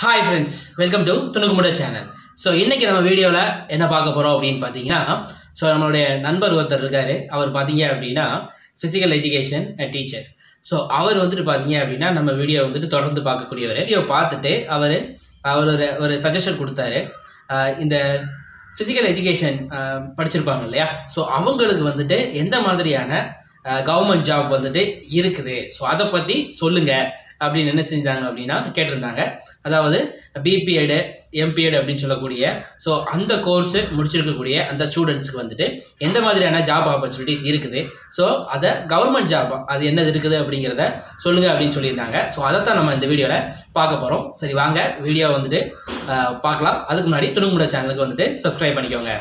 hi friends welcome to துணுக்குமுட channel so இன்னைக்கு நம்ம வீடியோவில் என்ன பார்க்க போகிறோம் அப்படின்னு பார்த்தீங்கன்னா ஸோ நம்மளுடைய நண்பர் ஒருத்தர் இருக்கார் அவர் பார்த்தீங்க அப்படின்னா ஃபிசிக்கல் எஜுகேஷன் டீச்சர் ஸோ அவர் வந்துட்டு பார்த்தீங்க அப்படின்னா நம்ம வீடியோ வந்துட்டு தொடர்ந்து பார்க்கக்கூடியவர் வீடியோ பார்த்துட்டு அவர் அவர் ஒரு ஒரு சஜஷன் கொடுத்தாரு ஆஹ் இந்த ஃபிசிக்கல் எஜுகேஷன் படிச்சிருப்பாங்க இல்லையா ஸோ அவங்களுக்கு வந்துட்டு எந்த மாதிரியான கவர்மெண்ட் ஜாப் வந்துட்டு இருக்குது ஸோ அதை பற்றி சொல்லுங்க அப்படின்னு என்ன செஞ்சாங்க அப்படின்னா கேட்டிருந்தாங்க அதாவது பிபிஎடு எம்பிஎட் அப்படின்னு சொல்லக்கூடிய ஸோ அந்த கோர்ஸு முடிச்சிருக்கக்கூடிய அந்த ஸ்டூடெண்ட்ஸ்க்கு வந்துட்டு எந்த மாதிரியான ஜாப் ஆப்பர்ச்சுனிட்டிஸ் இருக்குது ஸோ அதை கவர்மெண்ட் ஜாப் அது என்னது இருக்குது அப்படிங்கிறத சொல்லுங்க அப்படின்னு சொல்லியிருந்தாங்க ஸோ அதைத்தான் நம்ம இந்த வீடியோவில் பார்க்க போகிறோம் சரி வாங்க வீடியோ வந்துட்டு அஹ், பார்க்கலாம் அதுக்கு முன்னாடி துணுங்குமுட சேனலுக்கு வந்துட்டு சப்ஸ்கிரைப் பண்ணிக்கோங்க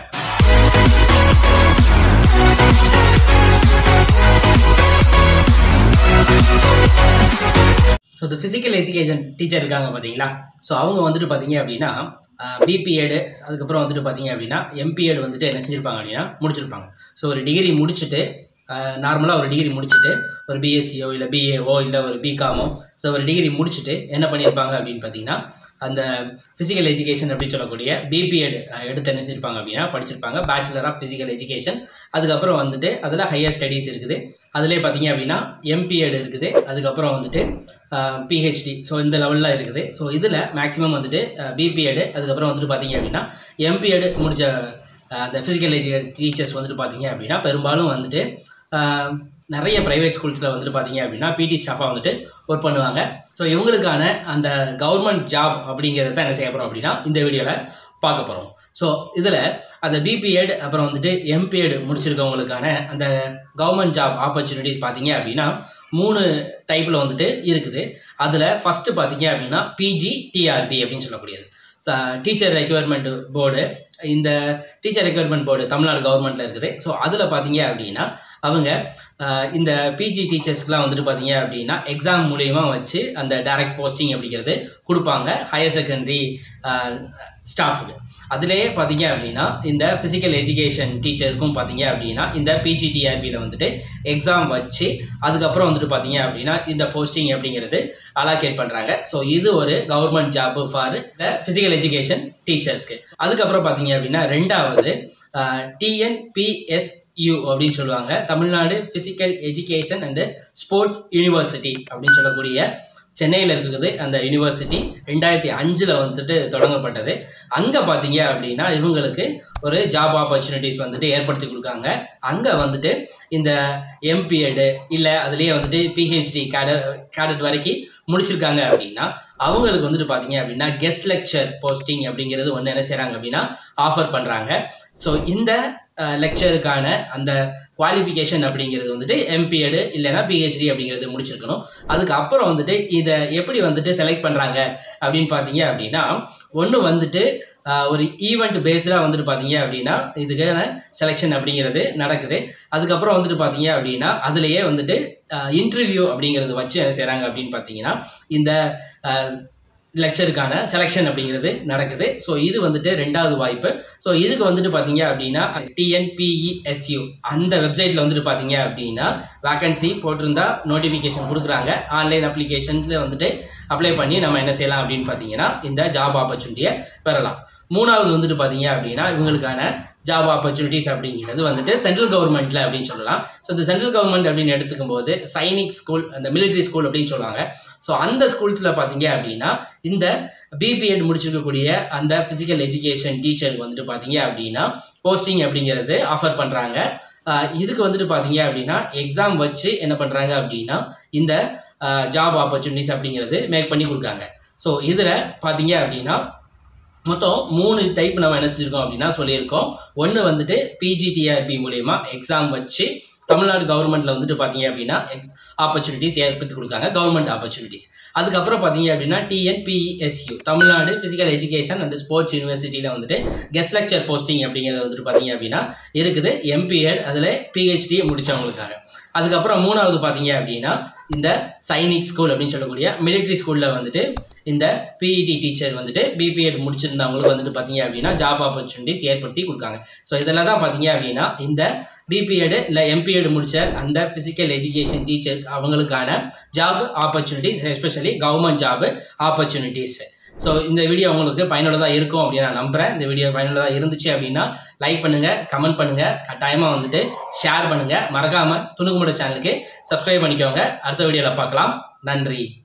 ஸோ இந்த ஃபிசிக்கல் எஜுகேஷன் டீச்சர் இருக்காங்க பார்த்தீங்களா ஸோ அவங்க வந்துட்டு பார்த்தீங்க அப்படின்னா பிபிஎடு அதுக்கப்புறம் வந்துட்டு பார்த்தீங்க அப்படின்னா எம்பிஎட் வந்துட்டு என்ன செஞ்சுருப்பாங்க அப்படின்னா முடிச்சிருப்பாங்க ஸோ ஒரு டிகிரி முடிச்சுட்டு நார்மலாக ஒரு டிகிரி முடிச்சுட்டு ஒரு பிஎஸ்சியோ இல்லை பிஏஓ இல்லை ஒரு பிகாமோ ஸோ ஒரு டிகிரி முடிச்சுட்டு என்ன பண்ணியிருப்பாங்க அப்படின்னு பார்த்தீங்கன்னா அந்த ஃபிசிக்கல் எஜுகேஷன் அப்படின்னு சொல்லக்கூடிய பிபிஎட் எடுத்து என்ன செஞ்சிருப்பாங்க அப்படின்னா படிச்சிருப்பாங்க பேச்சுலர் ஆஃப் ஃபிசிக்கல் எஜுகேஷன் அதுக்கப்புறம் வந்துட்டு அதில் ஹையர் ஸ்டடீஸ் இருக்குது அதிலே பார்த்தீங்க அப்படின்னா எம்பிஎட் இருக்குது அதுக்கப்புறம் வந்துட்டு பிஹெச்டி ஸோ இந்த லெவலில் இருக்குது ஸோ இதில் மேக்ஸிமம் வந்துட்டு பிபிஎடு அதுக்கப்புறம் வந்துட்டு பார்த்தீங்க அப்படின்னா எம்பிஎடு முடிச்ச அஹ், அந்த ஃபிசிக்கல் எஜுகேட் டீச்சர்ஸ் வந்துட்டு பார்த்தீங்க அப்படின்னா பெரும்பாலும் வந்துட்டு அஹ், நிறைய ப்ரைவேட் ஸ்கூல்ஸில் வந்துட்டு பார்த்தீங்க அப்படின்னா பிடி ஸ்டாஃபாக வந்துட்டு ஒர்க் பண்ணுவாங்க ஸோ இவங்களுக்கான அந்த கவர்மெண்ட் ஜாப் அப்படிங்கிறத என்ன செய்ய போகிறோம் அப்படின்னா இந்த வீடியோவில் பார்க்க போகிறோம் ஸோ இதில் அந்த பிபிஎட் அப்புறம் வந்துட்டு எம்பிஎட் முடிச்சிருக்கவங்களுக்கான அந்த கவர்மெண்ட் ஜாப் ஆப்பர்ச்சுனிட்டிஸ் பார்த்தீங்க அப்படின்னா மூணு டைப்பில் வந்துட்டு இருக்குது அதில் ஃபஸ்ட்டு பார்த்தீங்க அப்படின்னா பிஜி டிஆர்பி அப்படின்னு சொல்லக்கூடியது டீச்சர் ரெக்யர்மெண்ட் போர்டு இந்த டீச்சர் ரெக்யர்மெண்ட் போர்டு தமிழ்நாடு கவர்மெண்ட்டில் இருக்குது ஸோ அதில் பார்த்தீங்க அப்படின்னா அவங்க ஆஹ், இந்த பிஜி டீச்சர்ஸ்க்குலாம் வந்துட்டு பார்த்தீங்க அப்படின்னா எக்ஸாம் மூலியமா வச்சு அந்த டைரக்ட் போஸ்டிங் அப்படிங்கிறது கொடுப்பாங்க ஹையர் செகண்டரி ஸ்டாஃபுக்கு அதுலேயே பார்த்தீங்க அப்படின்னா இந்த ஃபிசிக்கல் எஜுகேஷன் டீச்சருக்கும் பார்த்தீங்க அப்படின்னா இந்த பிஜிடிஆர்பியில் வந்துட்டு எக்ஸாம் வச்சு அதுக்கப்புறம் வந்துட்டு பார்த்தீங்க அப்படின்னா இந்த போஸ்டிங் அப்படிங்கிறது அலாகேட் பண்ணுறாங்க ஸோ இது ஒரு government job for the physical education டீச்சர்ஸ்க்கு அதுக்கப்புறம் பார்த்தீங்க அப்படின்னா ரெண்டாவது டிஎன்பிஎஸ்யூ அப்படின்னு சொல்லுவாங்க Tamil Nadu physical education and sports university அப்படின்னு சொல்லக்கூடிய சென்னையில் இருக்குது அந்த யூனிவர்சிட்டி ரெண்டாயிரத்தி அஞ்சில் வந்துட்டு தொடங்கப்பட்டது அங்கே பார்த்தீங்க அப்படின்னா இவங்களுக்கு ஒரு ஜாப் ஆப்பர்ச்சுனிட்டிஸ் வந்துட்டு ஏற்படுத்தி கொடுக்காங்க அங்கே வந்துட்டு இந்த எம்பிஎடு இல்லை அதுலேயே வந்துட்டு பிஹெச்டி கேடர் கேடட் வரைக்கும் முடிச்சிருக்காங்க அப்படின்னா அவங்களுக்கு வந்துட்டு பார்த்தீங்க அப்படின்னா கெஸ்ட் லெக்சர் போஸ்டிங் அப்படிங்கிறது ஒன்று என்ன செய்கிறாங்க அப்படின்னா ஆஃபர் பண்ணுறாங்க ஸோ இந்த லெக்சருக்கான அந்த குவாலிஃபிகேஷன் அப்படிங்கிறது வந்துட்டு எம்பிஎடு இல்லைன்னா பிஹெச்டி அப்படிங்கிறது முடிச்சிருக்கணும் அதுக்கப்புறம் வந்துட்டு இதை எப்படி வந்துட்டு செலக்ட் பண்ணுறாங்க அப்படின்னு பார்த்தீங்க அப்படின்னா ஒன்று வந்துட்டு ஆஹ், ஒரு ஈவெண்ட் பேஸ்டாக வந்துட்டு பார்த்தீங்க அப்படின்னா இதுக்கான செலெக்ஷன் அப்படிங்கிறது நடக்குது அதுக்கப்புறம் வந்துட்டு பார்த்தீங்க அப்படின்னா அதுலேயே வந்துட்டு இன்டர்வியூ அப்படிங்கிறது வச்சு என்ன செய்கிறாங்க அப்படின்னு பார்த்தீங்கன்னா இந்த லெக்சருக்கான செலெக்ஷன் அப்படிங்கிறது நடக்குது ஸோ இது வந்துட்டு ரெண்டாவது வாய்ப்பு ஸோ இதுக்கு வந்துட்டு பார்த்தீங்க அப்படின்னா டிஎன்பிஇஎஸ்யூ அந்த வெப்சைட்டில் வந்துட்டு பார்த்தீங்க அப்படின்னா வேகன்சி போட்டிருந்தா நோட்டிஃபிகேஷன் கொடுக்குறாங்க ஆன்லைன் அப்ளிகேஷன்ஸில் வந்துட்டு அப்ளை பண்ணி நம்ம என்ன செய்யலாம் அப்படின்னு பார்த்தீங்கன்னா இந்த ஜாப் ஆப்பர்ச்சுனிட்டியை பெறலாம் மூணாவது வந்துட்டு பார்த்தீங்க அப்படின்னா இவங்களுக்கான ஜாப் ஆப்பர்ச்சுனிட்டிஸ் அப்படிங்கிறது வந்துட்டு சென்ட்ரல் கவர்மெண்ட்டில் அப்படின்னு சொல்லலாம் ஸோ இந்த சென்ட்ரல் கவர்மெண்ட் அப்படின்னு எடுத்துக்கும் போது சைனிக் ஸ்கூல் அந்த மிலிட்ரி ஸ்கூல் அப்படின்னு சொல்லுவாங்க ஸோ அந்த ஸ்கூல்ஸில் பார்த்தீங்க அப்படின்னா இந்த பிபிஎட் முடிச்சிருக்கக்கூடிய அந்த ஃபிசிக்கல் எஜுகேஷன் டீச்சருக்கு வந்துட்டு பார்த்தீங்க அப்படின்னா போஸ்டிங் அப்படிங்கிறது ஆஃபர் பண்ணுறாங்க இதுக்கு வந்துட்டு பார்த்தீங்க அப்படின்னா எக்ஸாம் வச்சு என்ன பண்ணுறாங்க அப்படின்னா இந்த ஜாப் ஆப்பர்ச்சுனிட்டிஸ் அப்படிங்கிறது மேக் பண்ணி கொடுக்காங்க ஸோ இதில் பார்த்தீங்க அப்படின்னா மொத்தம் மூணு டைப் நம்ம என்ன செஞ்சுருக்கோம் அப்படின்னா சொல்லியிருக்கோம் ஒன்று வந்துட்டு பிஜிடிஆர்பி மூலயமா எக்ஸாம் வச்சு தமிழ்நாடு கவர்மெண்ட்டில் வந்துட்டு பார்த்தீங்க அப்படின்னா ஆப்பர்ச்சுனிட்டிஸ் ஏற்படுத்தி கொடுக்காங்க கவர்மெண்ட் ஆப்பர்ச்சுனிட்டிஸ் அதுக்கப்புறம் பார்த்தீங்க அப்படின்னா TNPESU Tamil Nadu physical education and sports யூனிவர்சிட்டியில் வந்துட்டு கெஸ்ட் லெக்சர் போஸ்டிங் அப்படிங்கிறது வந்துட்டு பார்த்தீங்க அப்படின்னா இருக்குது எம்பிஎட் அதில் பிஹெச்டி முடித்தவங்களுக்காக அதுக்கப்புறம் மூணாவது பார்த்தீங்க அப்படின்னா இந்த சைனிக் ஸ்கூல் அப்படின்னு சொல்லக்கூடிய மிலிட்ரி ஸ்கூலில் வந்துட்டு இந்த பிஇடி டீச்சர் வந்துட்டு பிபிஎட் முடிச்சிருந்தவங்களுக்கு வந்துட்டு பார்த்தீங்க அப்படின்னா ஜாப் ஆப்பர்ச்சுனிட்டிஸ் ஏற்படுத்தி கொடுக்காங்க ஸோ இதெல்லாம் தான் பார்த்தீங்க அப்படின்னா இந்த பிபிஎட் இல்லை எம்பிஎட் முடிச்ச அந்த ஃபிசிக்கல் எஜுகேஷன் டீச்சர் அவங்களுக்கான job opportunities especially government job opportunities so இந்த வீடியோ உங்களுக்கு பயனுள்ளதாக இருக்கும் அப்படின்னு நான் நம்புகிறேன் இந்த வீடியோ பயனுள்ளதாக இருந்துச்சு அப்படின்னா லைக் பண்ணுங்கள் கமெண்ட் பண்ணுங்கள் கட்டாயமாக வந்துட்டு ஷேர் பண்ணுங்கள் மறக்காமல் துணுக்குமுட சேனலுக்கு சப்ஸ்கிரைப் பண்ணிக்கோங்க அடுத்த வீடியோவில் பார்க்கலாம் நன்றி